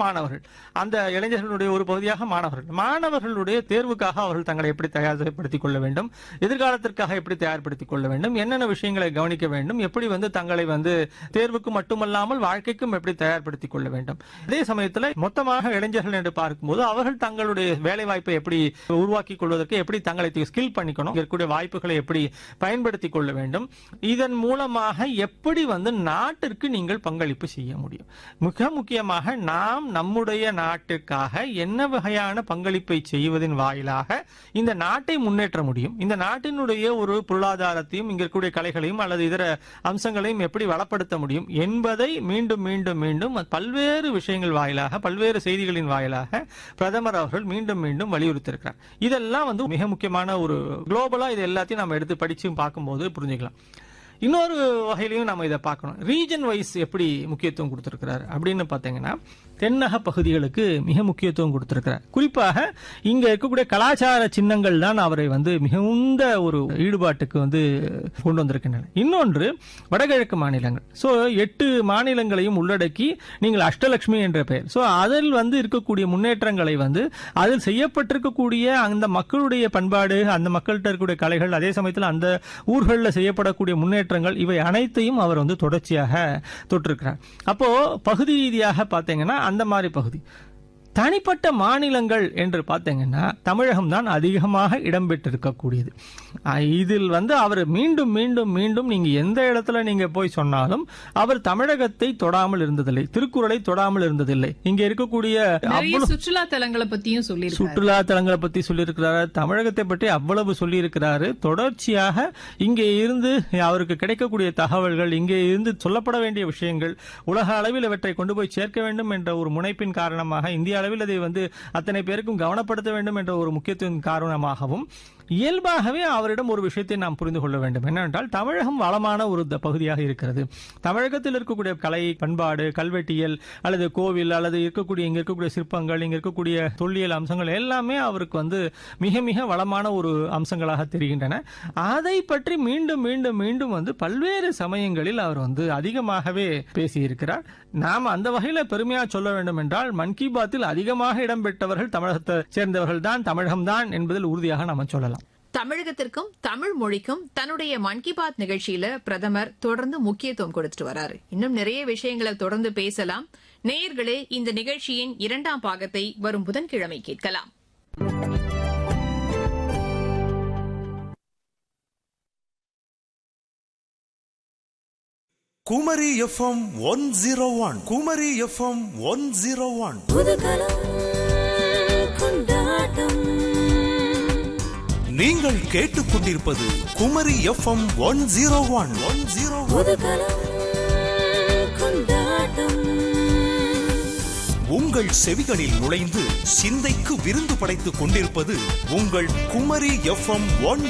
மாணவர்கள் அந்த இளைஞர்களுடைய ஒரு பகுதியாக மாணவர்கள் மாணவர்களுடைய தேர்வுக்காக அவர்கள் தங்களை எப்படி தயார்படுத்திக் கொள்ள வேண்டும் எதிர்காலத்திற்காக எப்படி தயார்படுத்திக் கொள்ள வேண்டும் என்னென்ன விஷயங்களை கவனிக்க வேண்டும் எப்படி வந்து தங்களை வந்து தேர்வுக்கு மட்டுமல்லாமல் வாழ்க்கைக்கும் எப்படி தயார்படுத்திக் கொள்ள வேண்டும் அதே சமயத்துல மொத்தமாக இளைஞர்கள் என்று பார்க்கும்போது அவர்கள் தங்களுடைய வேலை வாய்ப்பை எப்படி உருவாக்கி கொள்வதற்கு எப்படி தங்களை ஸ்கில் பண்ணிக்கணும் இருக்கக்கூடிய வாய்ப்புகளை எப்படி பயன்படுத்திக் கொள்ள வேண்டும் இதன் மூலமாக எப்படி வந்து நாட்டிற்கு நீங்கள் பங்களிப்பு செய்ய முடியும் மிக முக்கியமாக நாம் நம்முடைய நாட்டிற்காக என்ன வகையான பங்களிப்பை செய்வதன் வாயிலாக இந்த நாட்டை முன்னேற்ற முடியும் இந்த நாட்டினுடைய ஒரு பொருளாதாரத்தையும் இங்க இருக்கக்கூடிய கலைகளையும் அல்லது இதர அம்சங்களையும் எப்படி வளப்படுத்த முடியும் என்பதை மீண்டும் மீண்டும் மீண்டும் பல்வேறு விஷயங்கள் வாயிலாக பல்வேறு செய்திகளின் வாயிலாக பிரதமர் அவர்கள் மீண்டும் மீண்டும் வலியுறுத்தியிருக்கிறார் இதெல்லாம் வந்து மிக முக்கியமான ஒரு குளோபலா இது எல்லாத்தையும் நம்ம எடுத்து படிச்சு பார்க்கும்போது புரிஞ்சுக்கலாம் இன்னொரு வகையிலையும் நம்ம இதை பார்க்கணும் ரீஜன் வைஸ் எப்படி முக்கியத்துவம் கொடுத்திருக்கிறார் அப்படின்னு பார்த்தீங்கன்னா தென்னக பகுதிகளுக்கு மிக முக்கியத்துவம் கொடுத்திருக்கிறார் குறிப்பாக இங்க இருக்கக்கூடிய கலாச்சார சின்னங்கள் தான் அவரை வந்து மிகுந்த ஒரு ஈடுபாட்டுக்கு வந்து கொண்டு வந்திருக்கின்றன இன்னொன்று வடகிழக்கு மாநிலங்கள் ஸோ எட்டு மாநிலங்களையும் உள்ளடக்கி நீங்கள் அஷ்டலட்சுமி என்ற பெயர் ஸோ அதில் வந்து இருக்கக்கூடிய முன்னேற்றங்களை வந்து அதில் செய்யப்பட்டிருக்கக்கூடிய அந்த மக்களுடைய பண்பாடு அந்த மக்கள்கிட்ட இருக்கக்கூடிய கலைகள் அதே சமயத்தில் அந்த ஊர்களில் செய்யப்படக்கூடிய முன்னேற்றங்கள் இவை அனைத்தையும் அவர் வந்து தொடர்ச்சியாக தொட்டிருக்கிறார் அப்போ பகுதி ரீதியாக பார்த்தீங்கன்னா அந்த மாதிரி பகுதி தனிப்பட்ட மாநிலங்கள் என்று பார்த்தீங்கன்னா தமிழகம் தான் அதிகமாக இடம்பெற்றிருக்கக்கூடியது அஹ் இதில் வந்து அவர் மீண்டும் மீண்டும் மீண்டும் நீங்க எந்த இடத்துல நீங்க போய் சொன்னாலும் அவர் தமிழகத்தை தொடாமல் இருந்ததில்லை திருக்குறளை தொடாமல் இருந்ததில்லை இங்க இருக்கக்கூடிய நிறைய அவ்வளவு சுற்றுலா தலங்களை பத்தியும் சொல்லியிருக்காரு சுற்றுலா தலங்களை பத்தி சொல்லியிருக்கிறாரு தமிழகத்தை பற்றி அவ்வளவு சொல்லியிருக்கிறாரு தொடர்ச்சியாக இங்கே இருந்து அவருக்கு கிடைக்கக்கூடிய தகவல்கள் இங்கே இருந்து சொல்லப்பட வேண்டிய விஷயங்கள் உலக அளவில் இவற்றை கொண்டு போய் சேர்க்க வேண்டும் என்ற ஒரு முனைப்பின் காரணமாக இந்திய அளவில் அதை வந்து அத்தனை பேருக்கும் கவனப்படுத்த வேண்டும் என்ற ஒரு முக்கியத்துவம் காரணமாகவும் இயல்பாகவே அவரிடம் ஒரு விஷயத்தை நாம் புரிந்து கொள்ள வேண்டும் என்னவென்றால் தமிழகம் வளமான ஒரு த- பகுதியாக இருக்கிறது தமிழகத்தில் இருக்கக்கூடிய கலை பண்பாடு கல்வெட்டியல் அல்லது கோவில் அல்லது இருக்கக்கூடிய இங்க இருக்கக்கூடிய சிற்பங்கள் இங்க இருக்கக்கூடிய தொல்லியல் அம்சங்கள் எல்லாமே அவருக்கு வந்து மிக மிக வளமான ஒரு அம்சங்களாக தெரிகின்றன அதை பற்றி மீண்டும் மீண்டும் மீண்டும் வந்து பல்வேறு சமயங்களில் அவர் வந்து அதிகமாகவே பேசியிருக்கிறார் நாம் அந்த வகையில பெருமையா சொல்ல வேண்டும் என்றால் மன் கி பாத்தில் அதிகமாக இடம்பெற்றவர்கள் தமிழகத்தை சேர்ந்தவர்கள் தான் தமிழகம் தான் என்பதில் உறுதியாக நாம சொல்லலாம் தமிழகத்திற்கும் தமிழ் மொழிக்கும் தன்னுடைய மன் கி பாத் நிகழ்ச்சியில பிரதமர் தொடர்ந்து முக்கியத்துவம் கொடுத்துட்டு வராரு இன்னும் நிறைய விஷயங்களை தொடர்ந்து பேசலாம் நேயர்களே இந்த நிகழ்ச்சியின் இரண்டாம் பாகத்தை வரும் புதன்கிழமை கேட்கலாம் Kumari FM one zero one Kumari FM one zero one புதுகலம் கொண்டாட்டம் நீங்கள் கேட்டுக்கொண்டிருப்பது Kumari FM one zero one one zero one புதுகலம் கொண்டாட்டம் உங்கள் செவிகளில் நுழைந்து சிந்தைக்கு விருந்து படைத்துக் கொண்டிருப்பது உங்கள் குமரி எஃப்எம் ஒன்